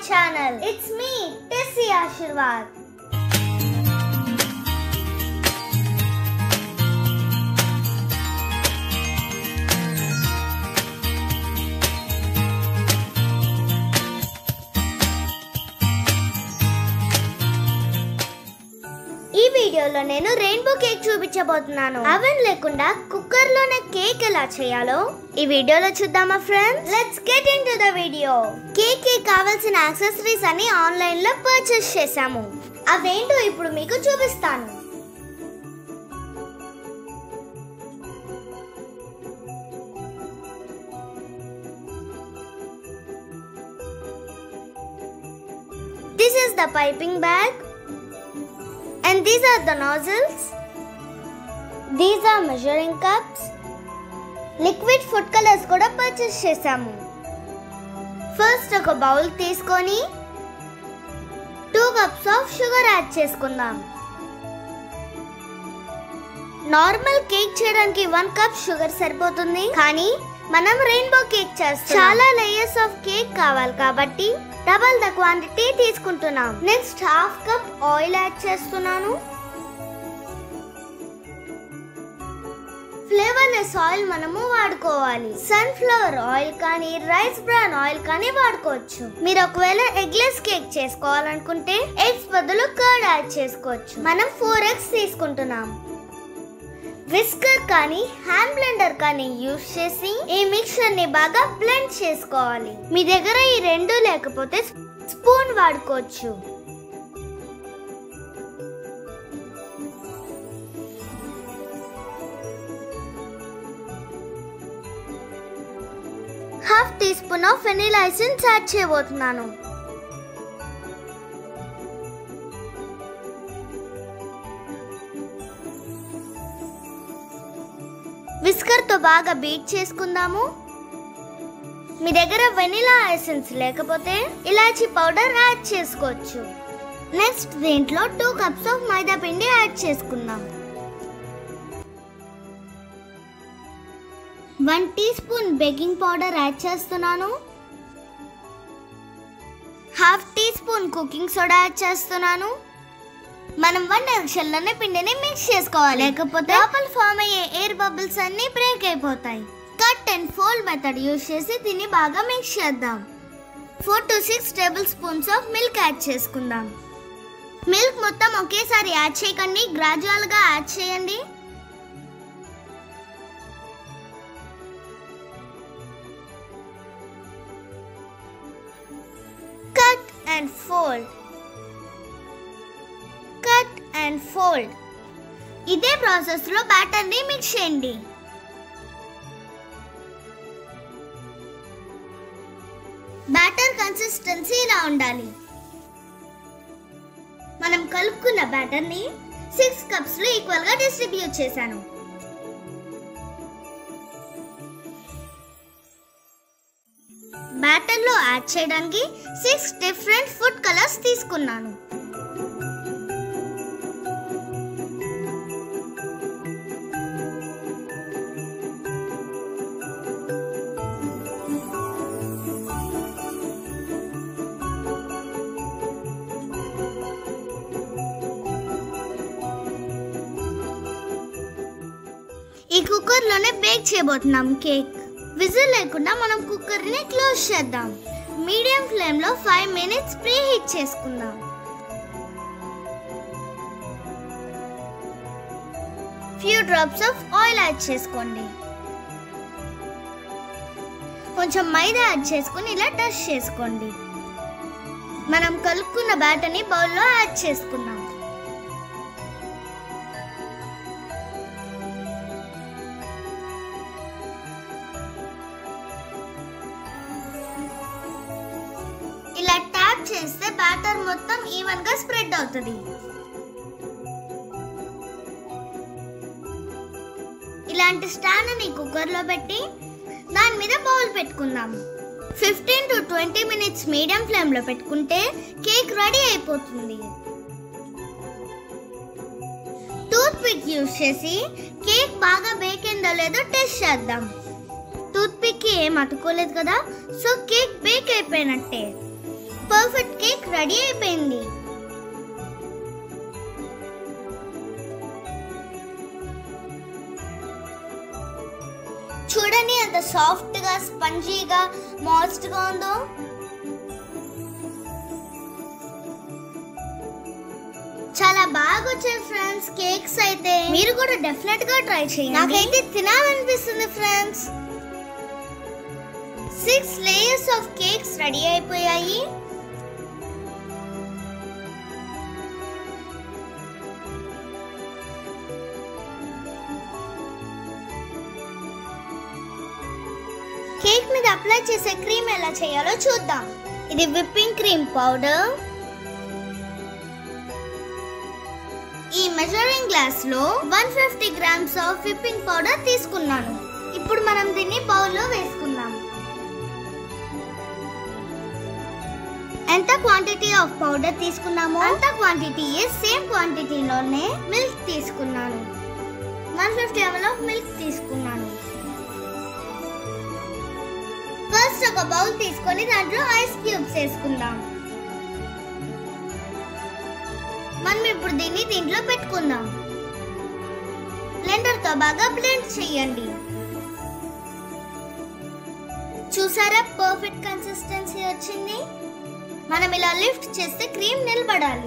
channel. It's me, Tessie Ashirwad. ఈ వీడియోలో నేను రెయిన్బో కేక్ చూపించబోతున్నాను అవెన్ లేకుండా కుక్కర్ లోనే కేక్ ఎలా చేయాలో ఈ వీడియోలో చూద్దామా friends let's get into the video cake కి కావాల్సిన యాక్సెసరీస్ అన్ని ఆన్లైన్ లో పర్చేస్ చేశాము అవేంటో ఇప్పుడు మీకు చూపిస్తాను This is the piping bag. And these are the nozzles. These are measuring cups. Liquid food colours కూడా పర్చేస్ చేసాము ఫస్ట్ ఒక బౌల్ తీసుకొని two cups of sugar add చేసుకుందాం నార్మల్ కేక్ చేయడానికి వన్ కప్ షుగర్ సరిపోతుంది కానీ మనం రెయిన్బో కేక్ చేస్తాం చాలా లేయర్స్ ఆఫ్ కేక్ కావాలి కాబట్టి డబల్ ద క్వాంటిటీ తీసుకుంటున్నాం next half cup oil add చేస్తున్నాను ఫ్లేవర్లెస్ ఆయిల్ మనము వాడుకోవాలి సన్ఫ్లవర్ ఆయిల్ కానీ రైస్ బ్రాన్ ఆయిల్ కానీ వాడుకోవచ్చు మీరు ఒకవేళ ఎగ్లెస్ కేక్ చేసుకోవాలనుకుంటే ఎగ్స్ బదులు కర్డ్ యాడ్ చేసుకోవచ్చు మనం ఫోర్ ఎగ్స్ తీసుకుంటున్నాం విస్కర్ కానీ హ్యాండ్ బ్లెండర్ కానీ యూస్ చేసి ఈ మిక్చర్ ని బాగా బ్లెండ్ చేసుకోవాలి మీ దగ్గర ఈ రెండు లేకపోతే స్పూన్ వాడుకోవచ్చు half teaspoon of vanilla essence add చేయబోతున్నాను విస్కర్ తో బాగా బీట్ చేసుకుందాము మీ దగ్గర వెనిలా ఎసెన్స్ లేకపోతే ఇలాచీ పౌడర్ యాడ్ చేసుకోవచ్చు నెక్స్ట్ దీంట్లో టూ కప్స్ ఆఫ్ మైదా పిండి యాడ్ చేసుకుందాం one teaspoon baking powder add చేస్తున్నాను half teaspoon cooking soda add చేస్తున్నాను మనం వన్ ఎక్షన్లోనే పిండిని మిక్స్ చేసుకోవాలి లేకపోతే లోపల ఫామ్ అయ్యే ఎయిర్ బబుల్స్ అన్ని బ్రేక్ అయిపోతాయి cut and fold method use చేసి దీన్ని బాగా మిక్స్ చేద్దాం four to six tablespoons of milk add చేసుకుందాం మిల్క్ మొత్తం ఒకేసారి యాడ్ చేయకండి గ్రాడ్యువల్ గా యాడ్ చేయండి cut and fold cut and fold ఇదే ప్రాసెస్ లో బ్యాటర్ ని మిక్స్ చేయండి బ్యాటర్ కన్సిస్టెన్సీ ఇలా ఉండాలి మనం కలుపుకున్న బ్యాటర్ ని సిక్స్ కప్స్ లో ఈక్వల్ గా డిస్ట్రిబ్యూట్ చేశాను బ్యాటర్ లో యాడ్ చేయడానికి సిక్స్ డిఫరెంట్ ఫుడ్ కలర్స్ తీసుకున్నాను ఈ కుక్కర్ లోనే బేక్ చేయబోతున్నాం కేక్ విజిల్ లేకుండా మనం కుక్కర్ ని క్లోజ్ చేద్దాం మీడియం ఫ్లేమ్ లో ఫైవ్ మినిట్స్ ప్రీ హీట్ చేసుకుందాం few drops of oil add చేసుకోండి కొంచెం మైదా యాడ్ చేసుకుని ఇలా టచ్ చేసుకోండి మనం కలుపుకున్న బ్యాటర్ని బౌల్లో యాడ్ చేసుకుందాం ఇలా ట్యాప్ చేస్తే బ్యాటర్ మొత్తం ఈవెన్ గా స్ప్రెడ్ అవుతుంది ఇలాంటి స్టాండ్ ని కుక్కర్ లో పెట్టి దాని మీద బౌల్ పెట్టుకుందాం fifteen to twenty minutes medium flame లో పెట్టుకుంటే కేక్ రెడీ అయిపోతుంది టూత్ పిక్ యూస్ చేసి కేక్ బాగా బేక్ అయిందో లేదో టెస్ట్ చేద్దాం టూత్ పిక్ కి ఏం అతుకోలేదు కదా సో కేక్ బేక్ అయిపోయినట్టే పర్ఫెక్ట్ కేక్ రెడీ అయిపోయింది చూడండి ఎంత సాఫ్ట్ గా స్పంజీగా మాయిస్ట్ గా ఉందో చాలా బాగా వచ్చాయి ఫ్రెండ్స్ కేక్స్ అయితే మీరు కూడా డెఫినెట్ గా ట్రై చేయండి నాకైతే తినాలనిపిస్తుంది friends six layers of cakes ready అయిపోయాయి కేక్ మీద అప్లై చేసే క్రీమ్ ఎలా చేయాలో చూద్దాం ఇది విప్పింగ్ క్రీమ్ పౌడర్ ఈ మెజరింగ్ గ్లాస్ లో one fifty grams of whipping powder తీసుకున్నాను ఇప్పుడు మనం దీన్ని బౌల్లో వేసుకుందాం ఎంత క్వాంటిటీ ఆఫ్ పౌడర్ తీసుకున్నామో అంత క్వాంటిటీ సేమ్ క్వాంటిటీలోనే మిల్క్ తీసుకున్నాను one fifty ML of milk తీసుకున్నాను ఫస్ట్ ఒక బౌల్ తీసుకొని దాంట్లో ఐస్ క్యూబ్స్ వేసుకుందాం మనం ఇప్పుడు దీన్ని దీంట్లో పెట్టుకుందాం బ్లెండర్ తో బాగా బ్లెండ్ చేయండి చూసారా పర్ఫెక్ట్ కన్సిస్టెన్సీ వచ్చింది మనం ఇలా లిఫ్ట్ చేస్తే క్రీమ్ నిలబడాలి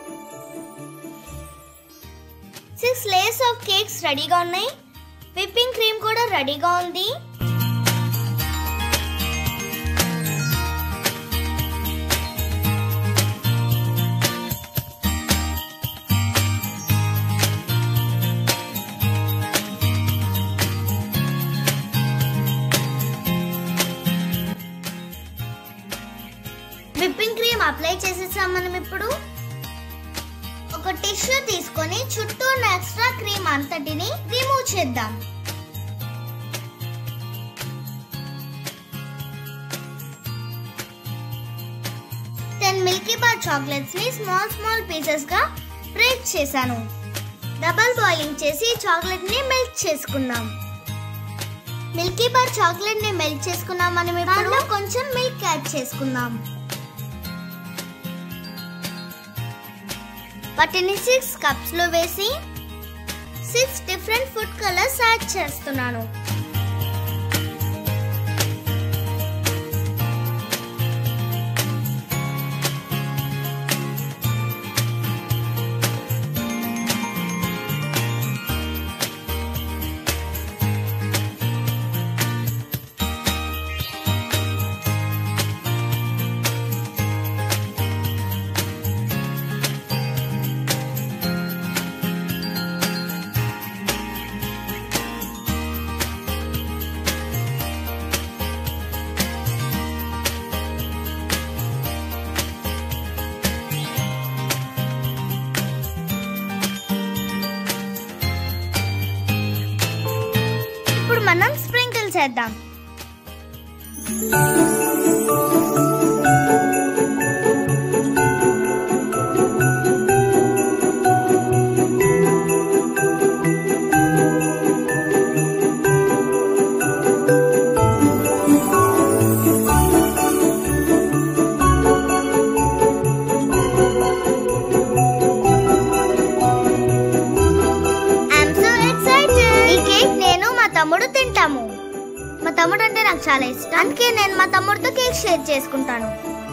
సిక్స్ లేయర్స్ ఆఫ్ కేక్స్ రెడీగా ఉన్నాయి విప్పింగ్ క్రీమ్ కూడా రెడీగా ఉంది విప్పింగ్ క్రీమ్ అప్లై చేసేసాం మనం ఇప్పుడు ఒక టిష్యూ తీసుకొని చుట్టూ ఉన్న ఎక్స్ట్రా క్రీమ్ అంతటిని రిమూవ్ చేద్దాం టెన్ మిల్కీ బార్ చాక్లెట్స్ ని స్మాల్ స్మాల్ పీసెస్ గా బ్రేక్ చేశాను డబల్ బాయిలింగ్ చేసి చాక్లెట్ ని మెల్ట్ చేసుకుందాం మిల్కీ బార్ చాక్లెట్ ని మెల్ట్ చేసుకున్నాం మనం ఇప్పుడు కొంచెం మిల్క్ యాడ్ చేసుకుందాం వాటిని సిక్స్ కప్స్ లో వేసి six different food colours add చేస్తున్నాను ఇప్పుడు మనం స్ప్రింకిల్ చేద్దాం ఐఎమ్ సో ఎక్సైటెడ్ ఈ కేక్ నేను మా తమ్ముడు తింటాము మా తమ్ముడు అంటే నాకు చాలా ఇష్టం అందుకే నేను మా తమ్ముడితో కేక్ షేర్ చేసుకుంటాను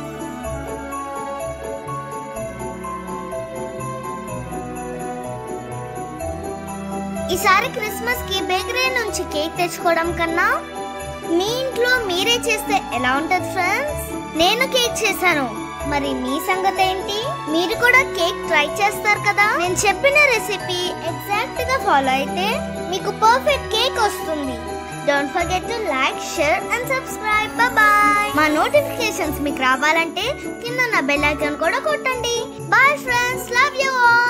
ఈసారి క్రిస్మస్ కి బేకరీ నుంచి కేక్ తెచ్చుకోవడం కన్నా మీ ఇంట్లో మీరే చేస్తే ఎలా ఉంటది ఫ్రెండ్స్ నేను కేక్ చేశాను మరి మీ సంగతి ఏంటి మీరు కూడా కేక్ ట్రై చేస్తారు కదా నేను చెప్పిన రెసిపీ ఎగ్జాక్ట్ గా ఫాలో అయితే మీకు పర్ఫెక్ట్ కేక్ వస్తుంది don't forget to like share and subscribe bye మా నోటిఫికేషన్స్ మీకు రావాలంటే కింద నా బెల్ ఐకాన్ కూడా కొట్టండి bye friends love you all